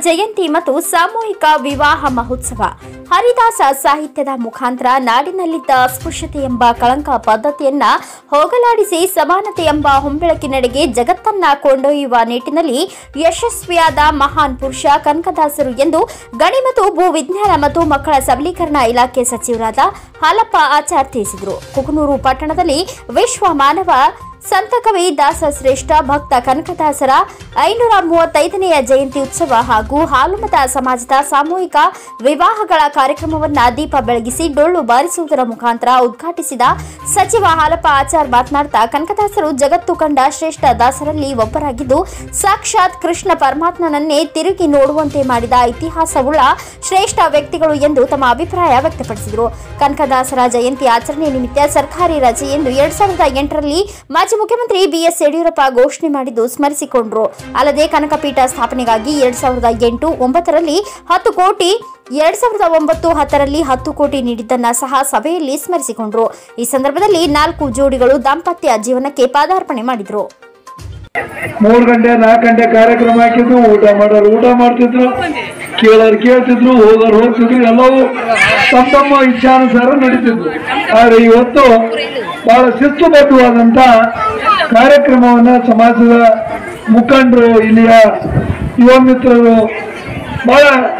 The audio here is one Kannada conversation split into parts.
ಜಯಂತಿ ಮತ್ತು ಸಾಮೂಹಿಕ ವಿವಾಹ ಮಹೋತ್ಸವ ಹರಿದಾಸ ಸಾಹಿತ್ಯದ ಮುಖಾಂತರ ನಾಡಿನಲ್ಲಿದ್ದ ಅಸ್ಪೃಶ್ಯತೆ ಎಂಬ ಕಳಂಕ ಪದ್ಧತಿಯನ್ನ ಹೋಗಲಾಡಿಸಿ ಸಮಾನತೆ ಎಂಬ ಹೊಂಬೆಳಕಿನೆಡೆಗೆ ಜಗತ್ತನ್ನ ಕೊಂಡೊಯ್ಯುವ ನಿಟ್ಟಿನಲ್ಲಿ ಯಶಸ್ವಿಯಾದ ಮಹಾನ್ ಪುರುಷ ಕನಕದಾಸರು ಎಂದು ಗಣಿ ಮತ್ತು ಭೂ ವಿಜ್ಞಾನ ಮತ್ತು ಮಕ್ಕಳ ಸಬಲೀಕರಣ ಇಲಾಖೆ ಸಚಿವರಾದ ಹಾಲಪ್ಪ ಆಚಾರ್ ತಿಳಿಸಿದರು ಕುಕನೂರು ಪಟ್ಟಣದಲ್ಲಿ ವಿಶ್ವ ಮಾನವ ಸಂತಕವಿ ದಾಸ ಶ್ರೇಷ್ಠ ಭಕ್ತ ಕನಕದಾಸರ ಐನೂರ ಮೂವತ್ತೈದನೆಯ ಜಯಂತಿ ಉತ್ಸವ ಹಾಗೂ ಹಾಲುಮತ ಸಮಾಜದ ಸಾಮೂಹಿಕ ವಿವಾಹಗಳ ಕಾರ್ಯಕ್ರಮವನ್ನ ದೀಪ ಬೆಳಗಿಸಿ ಡೊಳ್ಳು ಬಾರಿಸುವುದರ ಮುಖಾಂತರ ಉದ್ಘಾಟಿಸಿದ ಸಚಿವ ಹಾಲಪ್ಪ ಆಚಾರ್ ಮಾತನಾಡ್ತಾ ಕನಕದಾಸರು ಜಗತ್ತು ಕಂಡ ಶ್ರೇಷ್ಠ ದಾಸರಲ್ಲಿ ಒಬ್ಬರಾಗಿದ್ದು ಸಾಕ್ಷಾತ್ ಕೃಷ್ಣ ಪರಮಾತ್ಮನನ್ನೇ ತಿರುಗಿ ನೋಡುವಂತೆ ಮಾಡಿದ ಇತಿಹಾಸವುಳ್ಳ ಶ್ರೇಷ್ಠ ವ್ಯಕ್ತಿಗಳು ಎಂದು ತಮ್ಮ ಅಭಿಪ್ರಾಯ ವ್ಯಕ್ತಪಡಿಸಿದರು ಕನಕದಾಸರ ಜಯಂತಿ ಆಚರಣೆ ನಿಮಿತ್ತ ಸರ್ಕಾರಿ ರಜೆ ಎಂದು ಎರಡ್ ಸಾವಿರದ ಎಂಟರಲ್ಲಿ ಮಾಜಿ ಮುಖ್ಯಮಂತ್ರಿ ಬಿಎಸ್ ಯಡಿಯೂರಪ್ಪ ಘೋಷಣೆ ಮಾಡಿದ್ದು ಸ್ಮರಿಸಿಕೊಂಡರು ಅಲ್ಲದೆ ಕನಕಪೀಠ ಸ್ಥಾಪನೆಗಾಗಿ ಎರಡ್ ಸಾವಿರದ ಎಂಟು ಒಂಬತ್ತರಲ್ಲಿ ಹತ್ತು ಕೋಟಿ ಎರಡ್ ಸಾವಿರದ ಒಂಬತ್ತು ಹತ್ತರಲ್ಲಿ ಹತ್ತು ಕೋಟಿ ನೀಡಿದ್ದನ್ನ ಸಹ ಸಭೆಯಲ್ಲಿ ಸ್ಮರಿಸಿಕೊಂಡರು ಈ ಸಂದರ್ಭದಲ್ಲಿ ನಾಲ್ಕು ಜೋಡಿಗಳು ದಾಂಪತ್ಯ ಜೀವನಕ್ಕೆ ಪಾದಾರ್ಪಣೆ ಮಾಡಿದರು ಮೂರು ಗಂಟೆ ನಾಲ್ಕು ಗಂಟೆ ಕಾರ್ಯಕ್ರಮ ಹಾಕಿದ್ರು ಊಟ ಮಾಡೋರು ಊಟ ಮಾಡ್ತಿದ್ರು ಕೇಳೋರು ಕೇಳ್ತಿದ್ರು ಹೋಗೋರು ಹೋಗ್ತಿದ್ರು ಎಲ್ಲವೂ ತಮ್ಮ ತಮ್ಮ ಇಚ್ಛಾನುಸಾರ ನಡೀತಿದ್ರು ಆದರೆ ಇವತ್ತು ಬಹಳ ಶಿಸ್ತುಬದ್ಧವಾದಂಥ ಕಾರ್ಯಕ್ರಮವನ್ನ ಸಮಾಜದ ಮುಖಂಡರು ಇಲ್ಲಿಯ ಯುವ ಮಿತ್ರರು ಬಹಳ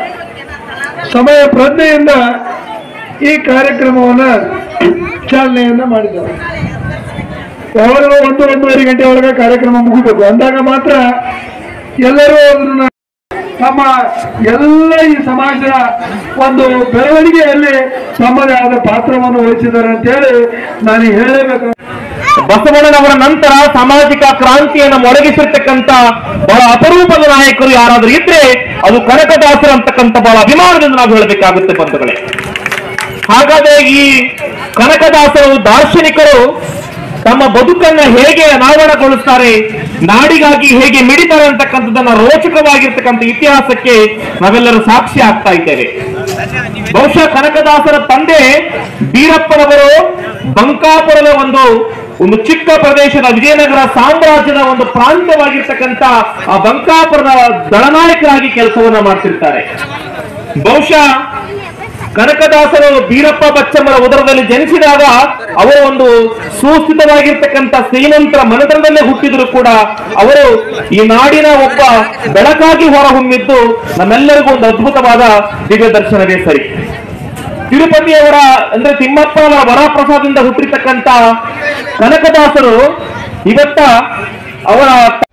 ಸಮಯ ಪ್ರಜ್ಞೆಯಿಂದ ಈ ಕಾರ್ಯಕ್ರಮವನ್ನ ಚಾಲನೆಯನ್ನ ಮಾಡಿದ್ದಾರೆ ಯಾವಾಗಲೂ ಒಂದು ಒಂದೂವರೆ ಗಂಟೆ ಒಳಗೆ ಕಾರ್ಯಕ್ರಮ ಮುಗಿಬೇಕು ಅಂದಾಗ ಮಾತ್ರ ಎಲ್ಲರೂ ಅದನ್ನ ತಮ್ಮ ಎಲ್ಲ ಈ ಸಮಾಜದ ಒಂದು ಬೆಳವಣಿಗೆಯಲ್ಲಿ ತಮ್ಮದೇ ಆದ ಪಾತ್ರವನ್ನು ವಹಿಸಿದ್ದಾರೆ ಅಂತೇಳಿ ನಾನು ಹೇಳಬೇಕು ಬಸವಣ್ಣನವರ ನಂತರ ಸಾಮಾಜಿಕ ಕ್ರಾಂತಿಯನ್ನು ಮೊಳಗಿಸಿರ್ತಕ್ಕಂಥ ಬಹಳ ಅಪರೂಪದ ನಾಯಕರು ಯಾರಾದರೂ ಇದ್ರೆ ಅದು ಕನಕದಾಸರು ಅಂತಕ್ಕಂಥ ಬಹಳ ಅಭಿಮಾನದಿಂದ ನಾವು ಹೇಳಬೇಕಾಗುತ್ತೆ ಬಂಧುಗಳೇ ಹಾಗಾದ್ರೆ ಈ ಕನಕದಾಸರು ದಾರ್ಶನಿಕರು ತಮ್ಮ ಬದುಕನ್ನ ಹೇಗೆ ಅನಾವರಣಗೊಳಿಸ್ತಾರೆ ನಾಡಿಗಾಗಿ ಹೇಗೆ ಮಿಡಿತಾರೆ ಅಂತಕ್ಕಂಥದ್ದನ್ನ ರೋಚಕವಾಗಿರ್ತಕ್ಕಂಥ ಇತಿಹಾಸಕ್ಕೆ ನಾವೆಲ್ಲರೂ ಸಾಕ್ಷಿ ಆಗ್ತಾ ಇದ್ದೇವೆ ಬಹುಶಃ ಕನಕದಾಸರ ತಂದೆ ಬೀರಪ್ಪನವರು ಬಂಕಾಪುರದ ಒಂದು ಒಂದು ಚಿಕ್ಕ ಪ್ರದೇಶದ ವಿಜಯನಗರ ಸಾಮ್ರಾಜ್ಯದ ಒಂದು ಪ್ರಾಂತ್ಯವಾಗಿರ್ತಕ್ಕಂಥ ಆ ಬಂಕಾಪುರದ ದಳನಾಯಕರಾಗಿ ಕೆಲಸವನ್ನ ಮಾಡ್ತಿರ್ತಾರೆ ಬಹುಶಃ ಕನಕದಾಸರು ಬೀರಪ್ಪ ಬಚ್ಚಮ್ಮರ ಉದರದಲ್ಲಿ ಜನಿಸಿದಾಗ ಅವರು ಒಂದು ಸುಸ್ಥಿತವಾಗಿರ್ತಕ್ಕಂಥ ಶ್ರೀಮಂತರ ಮನೆತನದಲ್ಲೇ ಹುಟ್ಟಿದ್ರು ಕೂಡ ಅವರು ಈ ನಾಡಿನ ಒಬ್ಬ ಬೆಳಕಾಗಿ ಹೊರಹೊಮ್ಮಿದ್ದು ನಮ್ಮೆಲ್ಲರಿಗೂ ಒಂದು ಅದ್ಭುತವಾದ ದಿವ್ಯ ದರ್ಶನವೇ ಸರಿ ತಿರುಪತಿಯವರ ಅಂದ್ರೆ ತಿಮ್ಮಪ್ಪನವರ ವರಪ್ರಸಾದದಿಂದ ಹುಟ್ಟಿರ್ತಕ್ಕಂಥ ಕನಕದಾಸರು ಇವತ್ತ ಅವರ